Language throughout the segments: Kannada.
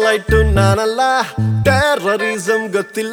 ನಕ್ಸಲೈಟು ನಾನಲ್ಲ ಟೆರರಿಸಂ ಗೊತ್ತಿಲ್ಲ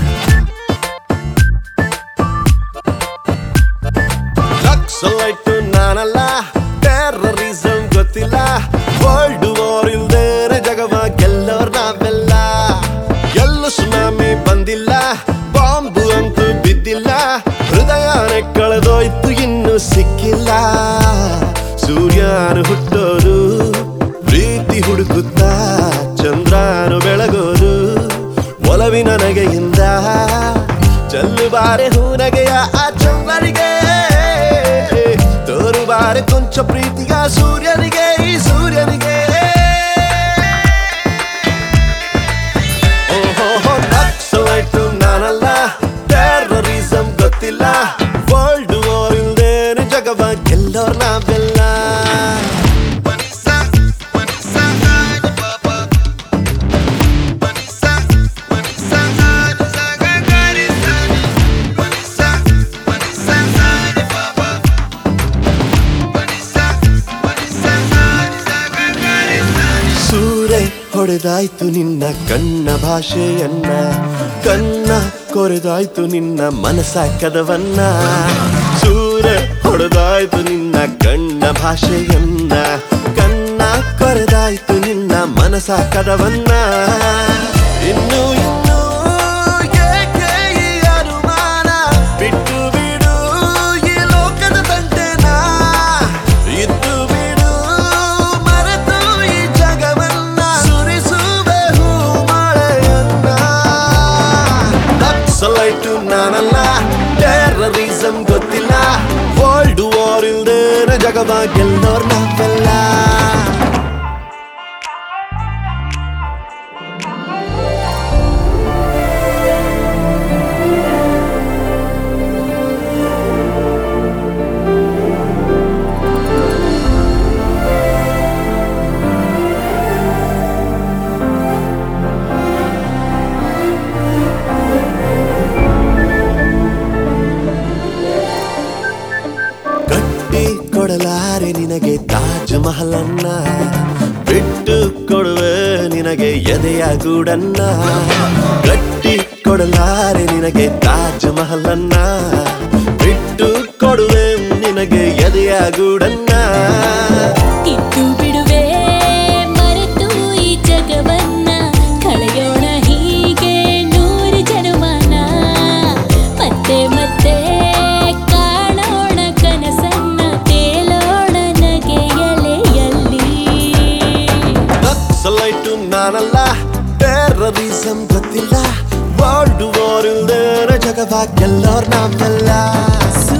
ನಕ್ಸಲೈಟು ನಾನಲ್ಲ ಟೆರರಿಸಂ ಗೊತ್ತಿಲ್ಲ ವರ್ಲ್ಡ್ ವಾರ್ ಇಲ್ದೇನೆ ಜಗವ ಗೆಲ್ಲೋರ್ ನಾವೆಲ್ಲ ಎಲ್ಲೂ ಸುನಾಮಿ ಬಂದಿಲ್ಲ ಬಾಂಬು ಅಂತೂ ಬಿದ್ದಿಲ್ಲ ಹೃದಯನೇ ಕಳೆದೋಯ್ತು ಇನ್ನು ಸಿಕ್ಕಿಲ್ಲ ಸೂರ್ಯನು ಹುಟ್ಟೋರು ಪ್ರೀತಿ ಹುಡುಕುತ್ತಾ ಚಂದ್ರನು ಬೆಳಗೋರು ಒಲವಿನ ನಗೆಯಿಂದ ಚೆಲ್ಲುಬಾರೆ ಹೂನಗೆಯ ಆ ಚಂದ್ರನಿಗೆ ತೋರುಬಾರೆ ಕೊಂಚ ಪ್ರೀತಿಯ ಸೂರ್ಯನಿಗೆ ಈ ಸೂರ್ಯನಿಗೆ ಓಹೋ ನಕ್ಸಲೈಟು ನಾನಲ್ಲ ಟೆರರಿಸಂ ಗೊತ್ತಿಲ್ಲ ವರ್ಲ್ಡ್ ವಾರ್ ಇಲ್ದೇನೆ ಜಗವ ಗೆಲ್ಲೋರ್ ನಾವೆಲ್ಲ ಸೂರೆ ಹೊಡೆದಾಯ್ತು ನಿನ್ನ ಕಣ್ಣ ಭಾಷೆಯನ್ನ ಕನ್ನ ಕೊರೆದಾಯ್ತು ನಿನ್ನ ಮನಸ ಕದವನ್ನ ಸೂರೆ ಹೊಡೆದಾಯ್ತು ನಿನ್ನ ಕಣ್ಣ ಭಾಷೆಯನ್ನ ಕನ್ನ ಕೊರೆದಾಯ್ತು ನಿನ್ನ ಮನಸ ಕದವನ್ನ ಇನ್ನು ಇನ್ನು ಏಕೆ ಈ ಅನುಮಾನ ಬಿಟ್ಟು ಬಿಡು ಈ ಲೋಕದ ತಂಟೆನ ಇದ್ದು ಬಿಡು ಮರೆತು ಈ ಜಗವನ್ನ ಸುರಿಸುವೆ ಹೂ ಮಳೆಯನ್ನ ನಕ್ಸಲೈಟು ನಾನಲ್ಲ ಟೆರರಿಸಂ ಗೊತ್ತಿಲ್ಲ ವರ್ಲ್ಡ್ ವಾರ್ ಇಲ್ದೇನ ಜಗವ ಗೆಲ್ಲೋರ್ ನಾವೆಲ್ಲ ಕಟ್ಟಿ ಕೊಡಲಾರೆ ನಿನಗೆ ತಾಜ್ ಮಹಲನ್ನ ಬಿಟ್ಟು ಕೊಡುವೆ ನಿನಗೆ ಎದೆಯ ಗೂಡನ್ನ ಕಟ್ಟಿ ಕೊಡಲಾರೆ ನಿನಗೆ ತಾಜ್ ಮಹಲನ್ನ ಬಿಟ್ಟು ಕೊಡುವೆ ನಿನಗೆ ಎದೆಯ ಗೂಡನ್ನ ಇದ್ದು ಬಿಡುವೆ ಮರೆತು ಈ ಜಗವನ್ನ ಕಳೆಯೋಣ ಹೀಗೆ ನೂರು ಜನುಮನ ಮತ್ತೆ ಮತ್ತೆ ಕಾಣೋಣ ಕನಸನ್ನ ತೇಲೋಣ ನಗೆಯಲೆಯಲ್ಲಿ ನಕ್ಸಲೈಟು ನಾನಲ್ಲ ಟೆರರಿಸಂ ಗೊತ್ತಿಲ್ಲ ವರ್ಲ್ಡ್ ವಾರ್ ಇಲ್ದೇನೆ ಜಗವ ಗೆಲ್ಲೋರ್ ನಾವೆಲ್ಲ